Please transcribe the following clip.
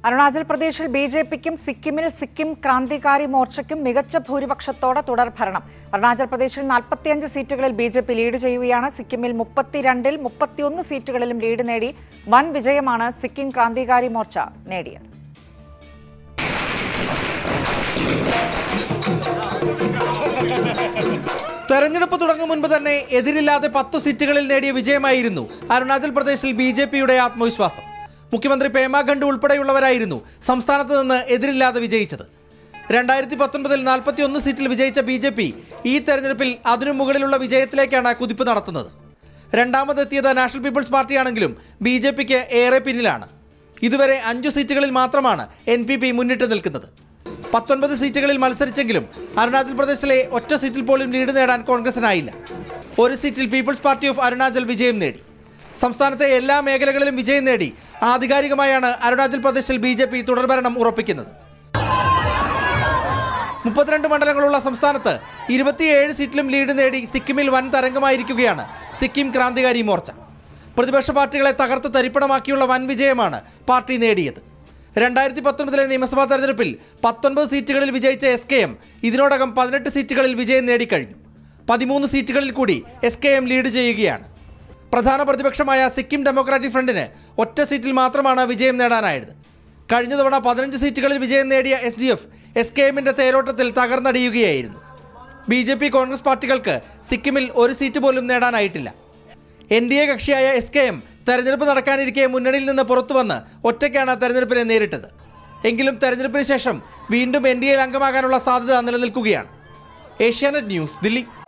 അരുണാചൽ പ്രദേശിൽ B J പിക്കും സിക്കിമിൽ സിക്കിം ക്രാന്തികാരി മോർച്ചയ്ക്കും മികച്ച ഭൂരിപക്ഷത്തോടെ തുടർ ഭരണം അരുണാചൽ പ്രദേശിൽ നാൽപ്പത്തിയഞ്ച് സീറ്റുകളിൽ ബി ജെ പി ലീഡ് ചെയ്യുകയാണ് സിക്കിമിൽ മുപ്പത്തിരണ്ടിൽ മുപ്പത്തിയൊന്ന് സീറ്റുകളിലും ലീഡ് നേടി വൻ വിജയമാണ് സിക്കിം ക്രാന്തികാരി മോർച്ച നേടിയത് തെരഞ്ഞെടുപ്പ് തുടങ്ങും മുൻപ് തന്നെ എതിരില്ലാതെ പത്ത് സീറ്റുകളിൽ നേടിയ വിജയമായിരുന്നു അരുണാചൽ പ്രദേശിൽ ബി ജെ പിയുടെ ആത്മവിശ്വാസം മുഖ്യമന്ത്രി പേമ ഖണ്ഡു ഉൾപ്പെടെയുള്ളവരായിരുന്നു സംസ്ഥാനത്ത് നിന്ന് എതിരില്ലാതെ വിജയിച്ചത് രണ്ടായിരത്തി പത്തൊൻപതിൽ നാൽപ്പത്തി ഒന്ന് സീറ്റിൽ വിജയിച്ച ബി ജെ പി ഈ തെരഞ്ഞെടുപ്പിൽ അതിനു മുകളിലുള്ള വിജയത്തിലേക്കാണ് കുതിപ്പ് നടത്തുന്നത് രണ്ടാമതെത്തിയത് നാഷണൽ പീപ്പിൾസ് പാർട്ടിയാണെങ്കിലും ബി ജെ പിക്ക് ഏറെ പിന്നിലാണ് ഇതുവരെ അഞ്ചു സീറ്റുകളിൽ മാത്രമാണ് എൻ പി പി മുന്നിട്ട് നിൽക്കുന്നത് പത്തൊൻപത് സീറ്റുകളിൽ മത്സരിച്ചെങ്കിലും അരുണാചൽ പ്രദേശിലെ ഒറ്റ സീറ്റിൽ പോലും ലീഡ് നേടാൻ കോൺഗ്രസിനായില്ല ഒരു സീറ്റിൽ പീപ്പിൾസ് പാർട്ടി ഓഫ് അരുണാചൽ വിജയം നേടി സംസ്ഥാനത്തെ എല്ലാ മേഖലകളിലും വിജയം നേടി ആധികാരികമായാണ് അരുണാചൽ പ്രദേശിൽ ബി ജെ പി തുടർഭരണം ഉറപ്പിക്കുന്നത് മുപ്പത്തിരണ്ട് മണ്ഡലങ്ങളുള്ള സംസ്ഥാനത്ത് ഇരുപത്തിയേഴ് സീറ്റിലും ലീഡ് നേടി സിക്കിമിൽ വൻ തരംഗമായിരിക്കുകയാണ് സിക്കിം ക്രാന്തികാരി മോർച്ച പ്രതിപക്ഷ പാർട്ടികളെ തകർത്ത് തരിപ്പണമാക്കിയുള്ള വൻ വിജയമാണ് പാർട്ടി നേടിയത് രണ്ടായിരത്തി പത്തൊൻപതിലെ നിയമസഭാ തെരഞ്ഞെടുപ്പിൽ പത്തൊൻപത് സീറ്റുകളിൽ വിജയിച്ച എസ് കെ എം ഇതിനോടകം പതിനെട്ട് സീറ്റുകളിൽ വിജയം നേടിക്കഴിഞ്ഞു പതിമൂന്ന് സീറ്റുകളിൽ കൂടി എസ് കെ എം ലീഡ് ചെയ്യുകയാണ് പ്രധാന പ്രതിപക്ഷമായ സിക്കിം ഡെമോക്രാറ്റിക് ഫ്രണ്ടിന് ഒറ്റ സീറ്റിൽ മാത്രമാണ് വിജയം നേടാനായത് കഴിഞ്ഞ തവണ പതിനഞ്ച് സീറ്റുകളിൽ വിജയം നേടിയ S D F S K എമ്മിന്റെ തേരോട്ടത്തിൽ തകർന്നടിയുകയായിരുന്നു ബി ജെ പി കോൺഗ്രസ് പാർട്ടികൾക്ക് സിക്കിമിൽ ഒരു സീറ്റ് പോലും നേടാനായിട്ടില്ല എൻ ഡി എ കക്ഷിയായ എസ് കെ എം തെരഞ്ഞെടുപ്പ് നടക്കാനിരിക്കെ മുന്നണിയിൽ നിന്ന് പുറത്തു വന്ന് ഒറ്റയ്ക്കാണ് തെരഞ്ഞെടുപ്പിനെ നേരിട്ടത് എങ്കിലും തെരഞ്ഞെടുപ്പിന് ശേഷം വീണ്ടും എൻ ഡി എയിൽ അംഗമാകാനുള്ള സാധ്യത നിലനിൽക്കുകയാണ് ഏഷ്യാനെറ്റ് ന്യൂസ് ദില്ലി